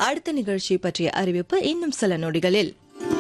அடுத்த நிகழ்ச்சி பற்றிய அறிவிப்பு இன்னும் சில நொடிகளில்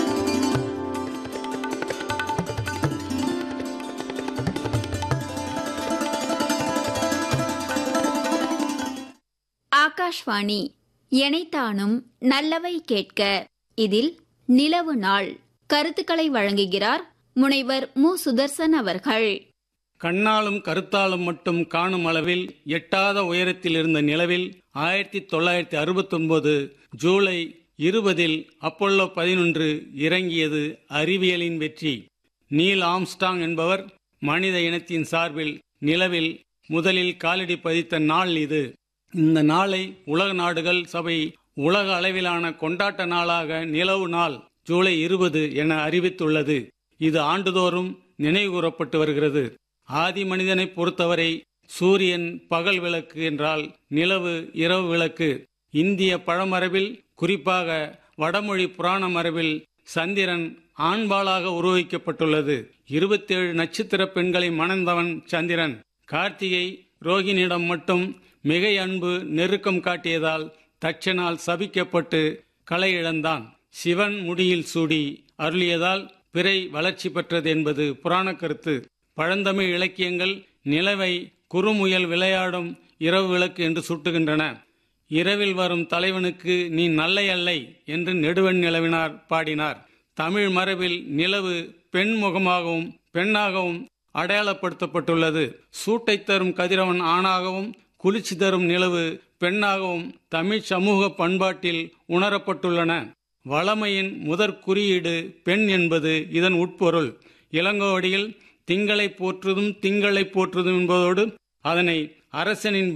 ஆகாஷ்வாணி எனைத்தானும் நல்லவை கேட்க இதில் நிலவு நாள் கருத்துக்களை வழங்குகிறார் முனைவர் மு சுதர்சன் அவர்கள் கண்ணாலும் கருத்தாலும் மட்டும் காணும் அளவில் எட்டாத உயரத்தில் இருந்த நிலவில் ஆயிரத்தி தொள்ளாயிரத்தி அறுபத்தி ஒன்பது ஜூலை இருபதில் அப்போலோ பதினொன்று இறங்கியது அறிவியலின் வெற்றி நீல் ஆம்ஸ்டாங் என்பவர் மனித இனத்தின் சார்பில் நிலவில் முதலில் காலடி பதித்த நாள் இது இந்த நாளை உலக நாடுகள் சபை உலக அளவிலான கொண்டாட்ட நாளாக நிலவு நாள் ஜூலை இருபது என அறிவித்துள்ளது இது ஆண்டுதோறும் நினைவுகூரப்பட்டு வருகிறது ஆதி மனிதனை பொறுத்தவரை சூரியன் பகல் விளக்கு என்றால் நிலவு இரவு விளக்கு இந்திய பழமரபில் குறிப்பாக வடமொழி புராண மரபில் சந்திரன் ஆண்பாலாக உருவகிக்கப்பட்டுள்ளது இருபத்தேழு நட்சத்திர பெண்களை மணந்தவன் சந்திரன் கார்த்திகை ரோகிணியிடம் மட்டும் மிகை அன்பு நெருக்கம் காட்டியதால் தட்சனால் சபிக்கப்பட்டு களை இழந்தான் சிவன் முடியில் சூடி அருளியதால் பிறை வளர்ச்சி பெற்றது என்பது புராண கருத்து பழந்தமிழ் இலக்கியங்கள் நிலவை குறுமுயல் விளையாடும் இரவு விளக்கு என்று சுட்டுகின்றன இரவில் வரும் தலைவனுக்கு நீ நல்லை அல்லை என்று நெடுவன் நிலவினார் பாடினார் தமிழ் மரபில் நிலவு பெண் முகமாகவும் பெண்ணாகவும் அடையாளப்படுத்தப்பட்டுள்ளது சூட்டை தரும் கதிரவன் ஆணாகவும் குளிர்ச்சி தரும் நிலவு பெண்ணாகவும் தமிழ் சமூக பண்பாட்டில் உணரப்பட்டுள்ளன வளமையின் முதற் குறியீடு பெண் என்பது இதன் உட்பொருள் இளங்கோவடியில் திங்களை போற்றுதும் திங்களை போற்றுதும் என்பதோடு அதனை அரசனின்